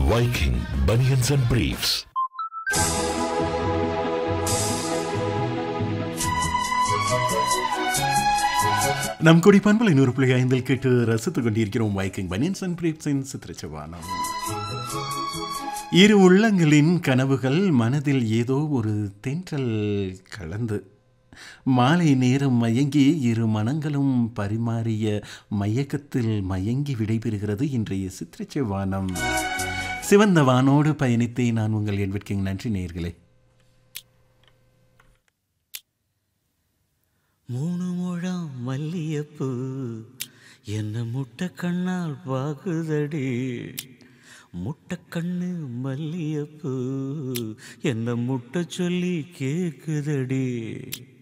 Viking Bunions and Briefs. நம் கொடி பண்பலை நூறு புள்ளி ஐந்தில் கேட்டு ரசித்துக் கொண்டிருக்கிறோம் வைக்கிங் பனியன்ஸ் அண்ட் பிரீப்ஸின் சித்திரச்சவானம் இரு உள்ளங்களின் கனவுகள் மனதில் ஏதோ ஒரு தென்றல் கலந்து மாலை நேரம் மயங்கி இரு மனங்களும் பரிமாறிய மயக்கத்தில் மயங்கி விடைபெறுகிறது இன்றைய சித்திரச்சவானம் சிவந்த வானோடு பயணித்தே நான் உங்கள் என்விற்கிங் நன்றி நேயர்களே மூணு முழம் மல்லியப்பூ என்ன முட்டை கண்ணால் பாகுதடி முட்டை கண்ணு மல்லியப்பூ என்ன முட்டை சொல்லி கேக்குதடி